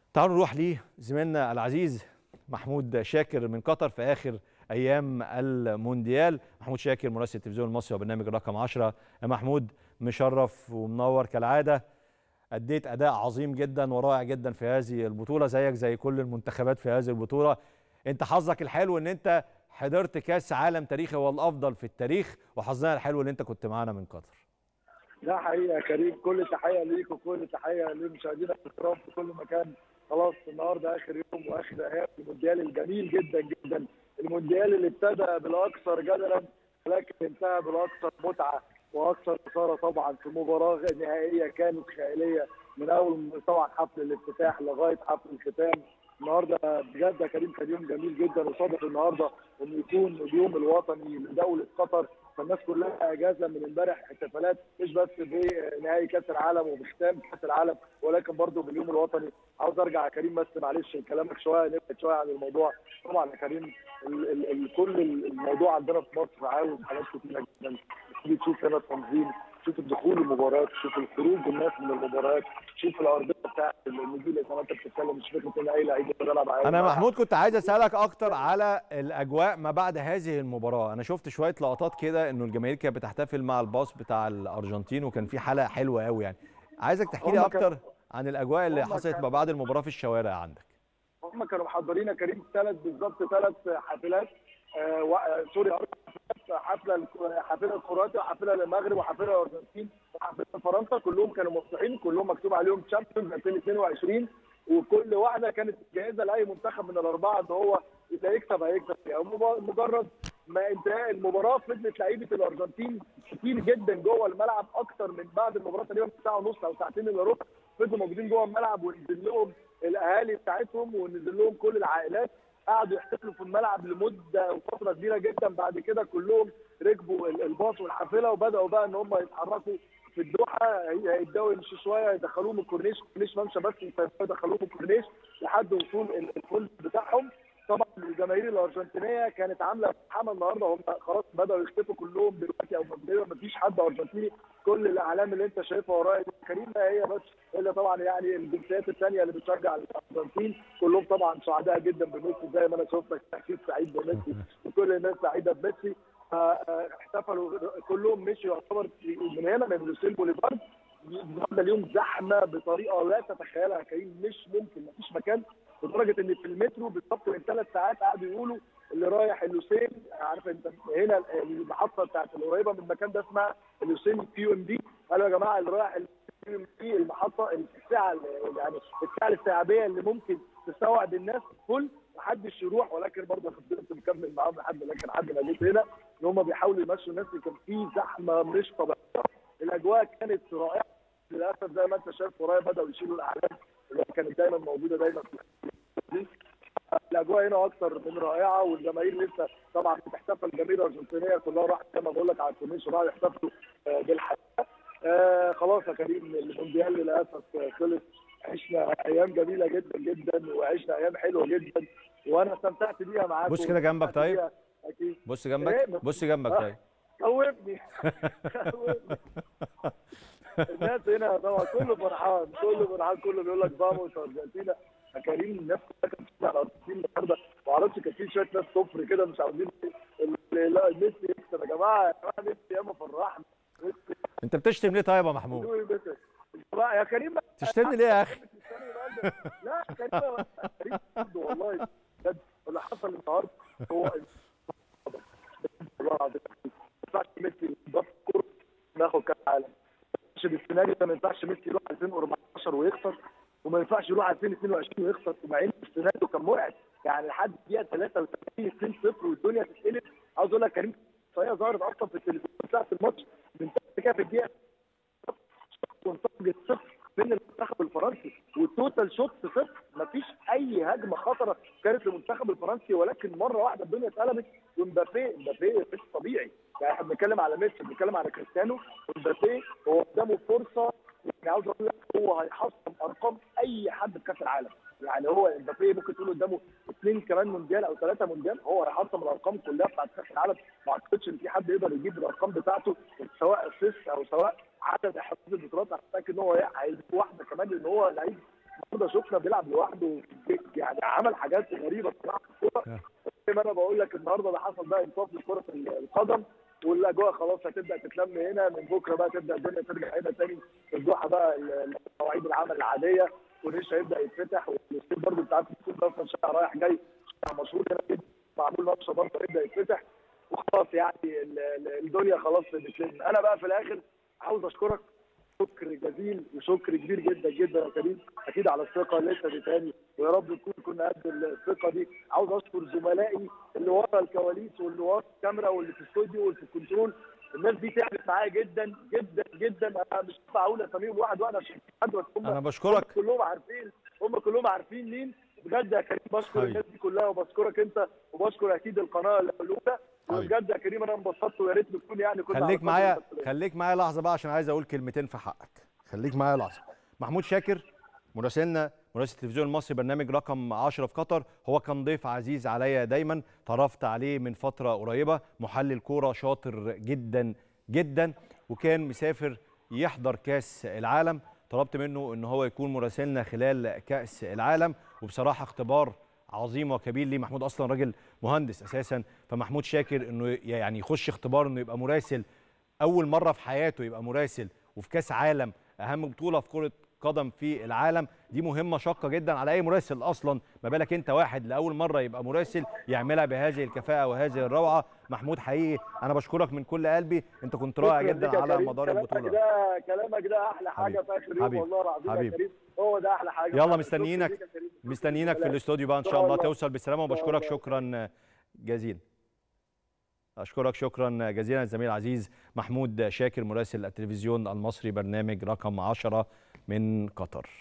تعالوا نروح لزميلنا العزيز محمود شاكر من قطر في اخر ايام المونديال محمود شاكر مراسل التلفزيون المصري وبرنامج الرقم 10 يا محمود مشرف ومنور كالعاده اديت اداء عظيم جدا ورائع جدا في هذه البطوله زيك زي كل المنتخبات في هذه البطوله انت حظك الحلو ان انت حضرت كاس عالم تاريخي هو الافضل في التاريخ وحظنا الحلو ان انت كنت معانا من قطر ده حقيقه يا كريم كل تحيه ليك وكل تحيه لمشاهدينا الكرام في كل مكان خلاص النهارده اخر يوم واخر ايام المونديال الجميل جدا جدا المونديال اللي ابتدى بالاكثر جدلا لكن انتهى بالاكثر متعه واكثر اثاره طبعا في مباراه نهائيه كانت خياليه من اول طبعا حفل الافتتاح لغايه حفل الختام النهارده بجد يا كريم كان يوم جميل جدا وصادف النهارده انه يكون اليوم الوطني لدوله قطر فالناس كلها اجازه من امبارح احتفالات مش بس بنهائي كاس العالم وبختام كاس العالم ولكن برضه باليوم الوطني عاوز ارجع يا كريم بس معلش كلامك شويه نبعد شويه عن الموضوع طبعا يا كريم ال ال ال كل الموضوع عندنا في مصر عاوز حاجات كتيره جدا تيجي تشوف هنا التنظيم تشوف الدخول المباريات تشوف الخروج الناس من المباريات تشوف الارضيه بتاعت النجيل زي ما انت بتتكلم مش فكره ان اي لعيب بيلعب عادي انا محمود كنت عايز اسالك اكتر على الاجواء ما بعد هذه المباراه انا شفت شويه لقطات كده انه الجماهير كانت بتحتفل مع الباص بتاع الارجنتين وكان في حلقه حلوه قوي يعني عايزك تحكي لي اكتر عن الاجواء اللي حصلت ما بعد المباراه في الشوارع عندك هم كانوا محضرين يا كريم ثلاث بالظبط ثلاث حافلات آه و... سوري حفله حافله كرواتيا وحافله للمغرب وحافله الارجنتين وحافله فرنسا كلهم كانوا مفتوحين كلهم مكتوب عليهم تشامبيونز 2022 وكل واحده كانت جاهزه لاي منتخب من الاربعه ان هو اللي هيكسب هيكسب يعني مجرد ما انتهاء المباراه فضلت لعيبه الارجنتين كتير جدا جوه الملعب اكتر من بعد المباراه تقريبا ساعه ونص او ساعتين الا ربع فضلوا موجودين جوه الملعب ونزل لهم الاهالي بتاعتهم ونزل لهم كل العائلات قعدوا يحتفلوا في الملعب لمده وفتره كبيره جدا بعد كده كلهم ركبوا الباص والحافله وبداوا بقى ان هم يتحركوا في الدوحه هيبداوا يمشوا شويه يدخلوهم الكورنيش الكورنيش ممشى بس يدخلوهم الكورنيش لحد وصول الفندق بتاعهم طبعا الجماهير الارجنتينيه كانت عامله حمل النهارده هم خلاص بداوا يختفوا كلهم دلوقتي او ما فيش حد ارجنتيني كل الاعلام اللي انت شايفها ورايا كريم هي بس الا طبعا يعني الجنسيات الثانيه اللي بتشجع الارجنتين كلهم طبعا سعداء جدا بميسي زي ما انا شفتك اكيد سعيد بميسي وكل الناس سعيده بميسي احتفلوا كلهم مشوا يعتبر من هنا من لوسيل بوليفارد النهارده اليوم زحمه بطريقه لا تتخيلها يا كريم مش ممكن مفيش مكان لدرجه ان في المترو بالظبط من ثلاث ساعات قعدوا يقولوا اللي رايح اللوسين عارف انت هنا المحطه بتاعت القريبه من المكان ده اسمها اللوسين كيو ام دي قالوا يا جماعه اللي رايح الكيو ام دي المحطه الساعه يعني الساعه الاستيعابيه اللي ممكن تستوعب الناس كل محدش يروح ولكن برضه فضلت مكمل معاهم لحد لكن لحد ما جيت هنا ان هم بيحاولوا يمشوا الناس كان في زحمه مش طبيعيه الاجواء كانت رائعه للاسف زي ما انت شايف ورايا بداوا يشيلوا الاعلام اللي كانت دايما موجوده دايما في الاجواء هنا اكثر من رائعه والجماهير لسه طبعا بتحتفل الجماهير الارجنتينيه كلها راحت زي ما بقول لك على الكورنيش راحوا يحتفلوا بالحياه آه خلاص يا كريم المونديال للاسف خلص عشنا ايام جميله جدا جدا وعشنا ايام حلوه جدا وانا استمتعت بيها معاكم بص كده جنبك طيب اكيد بص جنبك بص جنبك طيب خوفني خوفني الناس هنا طبعا كله فرحان كله فرحان كله بيقول لك فاموس ارجنتينا يا كريم الناس كلها كانت بتشجع الارجنتين النهارده ما اعرفش كان في شويه ناس كفر كده مش عاوزين لا ميسي يكسب يا جماعه يا جماعه ميسي ياما فرحنا انت بتشتم ليه طيب يا محمود؟ يا كريم تشتمني ليه يا اخي؟ لا كريم كريم والله بجد اللي حصل النهارده هو والله العظيم ما ينفعش ميسي يضاف كوره ناخد كاس عالم السنه دي ما ينفعش ميسي يروح 2014 ويخسر وما ينفعش يروح 2022 ويخسر ومع ان السنه دي كان مرعب يعني لحد الدقيقه 83 2-0 والدنيا تتقلب عاوز اقول لك كريم فهي ظهرت اصلا في التلفزيون بتاعت الماتش من كده في الدقيقه وانتجت صفر بين المنتخب الفرنسي والتوتال شوت صفر مفيش اي هجمه خطره كانت للمنتخب الفرنسي ولكن مره واحده الدنيا اتقلبت ومبابي مبابي مش طبيعي يعني احنا بنتكلم على ميسي بنتكلم على كريستيانو ومبابي هو قدامه فرصه يعني عاوز اقول لك هو هيحصل ارقام اي حد في كاس العالم يعني هو مبابي ممكن تقول قدامه اثنين كمان مونديال او ثلاثه مونديال هو هيحطم الارقام كلها بتاعت كاس العالم ما اعتقدش ان في حد يقدر يجيب الارقام بتاعته سواء اسيست او سواء عدد احراز البطولات انا متاكد ان هو هيجيب واحده كمان لان هو لعيب النهارده شفنا بيلعب لوحده يعني عمل حاجات غريبه بصراحه في الكوره زي ما انا بقول لك النهارده ده حصل بقى انصاف لكره القدم والاجواء خلاص هتبدا تتلم هنا من بكره بقى تبدا الدنيا ترجع هنا تاني الضحى بقى مواعيد العمل العاديه والريش هيبدا يتفتح والاستيل برضه انت عارف الاستيل ده اصلا شارع رايح جاي شارع مشهور هنا جدا معمول نقشه برضه هيبدا يتفتح وخلاص يعني ال- ال- الدنيا خلاص بتلم انا بقى في الاخر عاوز اشكرك شكر جزيل وشكر كبير جدا جدا يا كريم اكيد على الثقه اللي انت اديتهاني ويا رب نكون كنا قد الثقه دي عاوز اشكر زملائي اللي ورا الكواليس واللي ورا الكاميرا واللي في الاستوديو واللي في الكنترول الناس دي تعبت معايا جدا جدا جدا انا مش هينفع اقول اساميهم واحد واحد عشان حد بس هم انا بشكرك هم كلهم عارفين هم كلهم عارفين مين بجد يا كريم بشكر حبيبي. الناس دي كلها وبشكرك انت وبشكر اكيد القناه الاولى حبيبي. وبجد يا كريم انا انبسطت ويا ريت نكون يعني كنا على خليك قدر معايا المسؤولية. خليك معايا لحظه بقى عشان عايز اقول كلمتين في حقك خليك معايا لحظه محمود شاكر مراسلنا مراسل التلفزيون المصري برنامج رقم 10 في قطر هو كان ضيف عزيز عليا دايما تعرفت عليه من فتره قريبه محلل كوره شاطر جدا جدا وكان مسافر يحضر كاس العالم طلبت منه ان هو يكون مراسلنا خلال كاس العالم وبصراحه اختبار عظيم وكبير ليه محمود اصلا راجل مهندس اساسا فمحمود شاكر انه يعني يخش اختبار انه يبقى مراسل اول مره في حياته يبقى مراسل وفي كاس عالم اهم بطوله في كره قدم في العالم دي مهمه شاقه جدا على اي مراسل اصلا ما بالك انت واحد لاول مره يبقى مراسل يعملها بهذه الكفاءه وهذه الروعه محمود حقيقي انا بشكرك من كل قلبي انت كنت رائع شكراً جدا ليك يا على كريم. مدار كلامك البطوله ده كلامك ده احلى حاجه حبيبي. في اخر يوم حبيبي. والله العظيم يا حبيبي. كريم هو ده احلى حاجه يلا شكراً مستنيينك ليك يا كريم. مستنيينك في سلام. الاستوديو بقى ان شاء شاء الله الله. توصل بالسلامه شاء وبشكرك الله. شكرا جزيلا اشكرك شكرا جزيلا الزميل العزيز محمود شاكر مراسل التلفزيون المصري برنامج رقم 10 من قطر